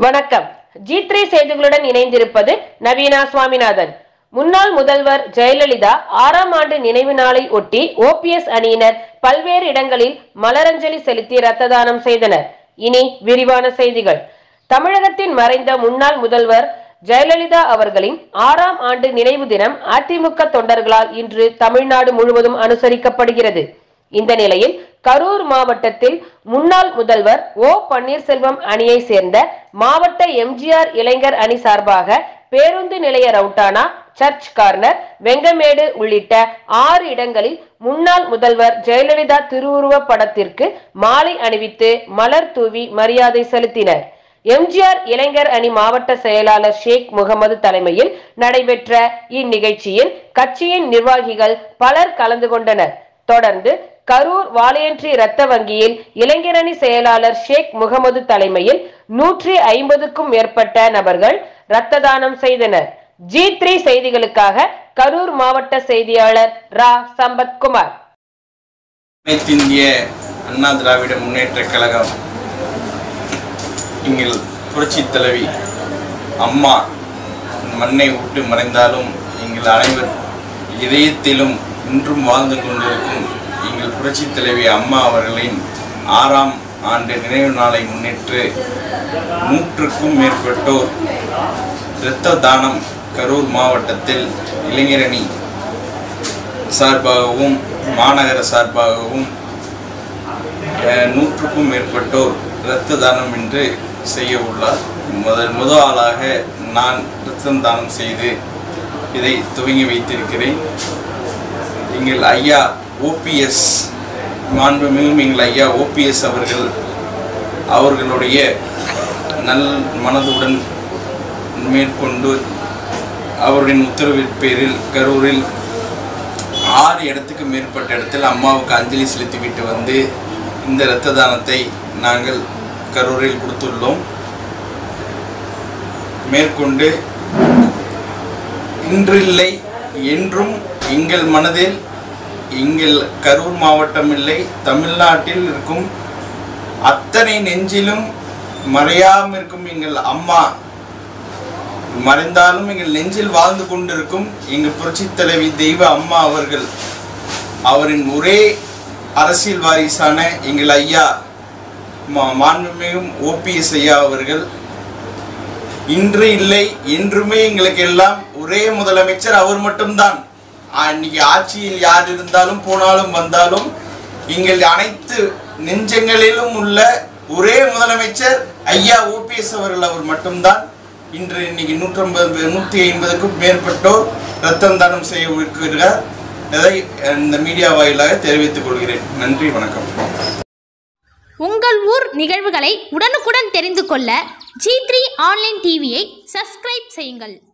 வணக்கம் G three செய்திகளுடன் இணைந்திருப்பது நவீனா சுவாமிநாதன் முன்னாள் முதல்வர் ஜெயலலிதா ஆறாம் ஆண்டு நினைவு நாளை ஒட்டி ஓபிஎஸ் அணியினர் பல்வேறு இடங்களில் மலரஞ்சலி செலுத்தி ரத்த தானம் செய்தனர் இனி விரிவான செய்திகள் தமிழகத்தின் மறைந்த முன்னாள் முதல்வர் ஜெயலலிதா அவர்களின் ஆறாம் ஆண்டு நினைவு தினம் அதிமுக தொண்டர்களால் இன்று தமிழ்நாடு முழுவதும் அனுசரிக்கப்படுகிறது இந்த நிலையில் கரூர் மாவட்டத்தில் முன்னாள் முதல்வர் ஓ பன்னீர்செல்வம் அணியை சேர்ந்த மாவட்ட எம்ஜிஆர் இளைஞர் அணி சார்பாக பேருந்து நிலைய ரவுட்டானா சர்ச் கார்னர் வெங்கமேடு உள்ளிட்ட ஆறு இடங்களில் முன்னாள் முதல்வர் ஜெயலலிதா திருவுருவ படத்திற்கு மாலை அணிவித்து மலர் தூவி மரியாதை செலுத்தினர் எம்ஜிஆர் இளைஞர் அணி மாவட்ட செயலாளர் ஷேக் முகமது தலைமையில் நடைபெற்ற இந்நிகழ்ச்சியில் கட்சியின் நிர்வாகிகள் பலர் கலந்து கொண்டனர் தொடர்ந்து கரூர் வாலியன்ட்ரி இரத்த வங்கியில் இளைஞரணி செயலாளர் ஷேக் முகமது தலைமையில் நூற்றி ஐம்பதுக்கும் மேற்பட்ட நபர்கள் இரத்த தானம் செய்தனர் ஜி த்ரீ செய்திகளுக்காக கரூர் மாவட்ட செய்தியாளர் ரா சம்பத்குமார் அனைத்திந்திய அண்ணா திராவிட முன்னேற்றக் கழகம் எங்கள் புரட்சித் தலைவி அம்மா மண்ணை விட்டு மறைந்தாலும் எங்கள் அனைவர் இதயத்திலும் இன்றும் வாழ்ந்து கொண்டிருக்கும் எங்கள் புரட்சித் தலைவி அம்மா அவர்களின் ஆறாம் ஆண்டு நினைவு நாளை முன்னிட்டு நூற்றுக்கும் மேற்பட்டோர் இரத்த தானம் கரூர் மாவட்டத்தில் இளைஞரணி சார்பாகவும் மாநகர சார்பாகவும் அஹ், நூற்றுக்கும் மேற்பட்டோர் இரத்த தானம் என்று செய்ய உள்ளார் முதல் முதல் ஆளாக நான் இரத்தம் தானம் செய்து இதை துவங்கி வைத்திருக்கிறேன் எங்கள் ஐயா ஓபிஎஸ் மாண்புமிகும் எங்கள் ஐயா ஓபிஎஸ் அவர்கள் அவர்களுடைய நல் மனதுடன் மேற்கொண்டு அவருடைய உத்தரவின் பேரில் கரூரில் ஆறு இடத்துக்கு மேற்பட்ட இடத்தில் அம்மாவுக்கு அஞ்சலி செலுத்திவிட்டு வந்து இந்த இரத்த தானத்தை நாங்கள் கரூரில் கொடுத்துள்ளோம் மேற்கொண்டு இன்றில்லை என்றும் எங்கள் மனதில் எங்கள் கரூர் மாவட்டம் இல்லை தமிழ்நாட்டில் இருக்கும் அத்தனை நெஞ்சிலும் மறையாமல் இருக்கும் எங்கள் அம்மா மறைந்தாலும் எங்கள் நெஞ்சில் வாழ்ந்து கொண்டிருக்கும் எங்கள் புரட்சித் தலைவி தெய்வ அம்மா அவர்கள் அவரின் ஒரே அரசியல் வாரிசான எங்கள் ஐயா மா- மாண்புமிகும் ஓபிஎஸ் ஐயா அவர்கள் இன்று இல்லை என்றுமே எங்களுக்கு எல்லாம் ஒரே முதலமைச்சர் அவர் மட்டும்தான் ஆ, இன்னைக்கு ஆட்சியில் யார் இருந்தாலும் போனாலும் வந்தாலும் எங்கள் அனைத்து நெஞ்சங்களிலும் உள்ள ஒரே முதலமைச்சர் ஐயா ஓபிஎஸ் அவர்கள் அவர் மட்டும்தான் இன்று இன்னைக்கு நூற்றம்பது நூற்றி ஐம்பதுக்கும் மேற்பட்டோர் ரத்தம் தானம் செய்ய இருக்கிறார் இதை இந்த மீடியா வாயிலாக தெரிவித்துக் கொள்கிறேன் நன்றி வணக்கம் உங்கள் ஊர் நிகழ்வுகளை உடனுக்குடன் தெரிந்து கொள்ள ஜி த்ரீ ஆன்லைன் டிவியை சப்ஸ்கிரைப் செய்யுங்கள்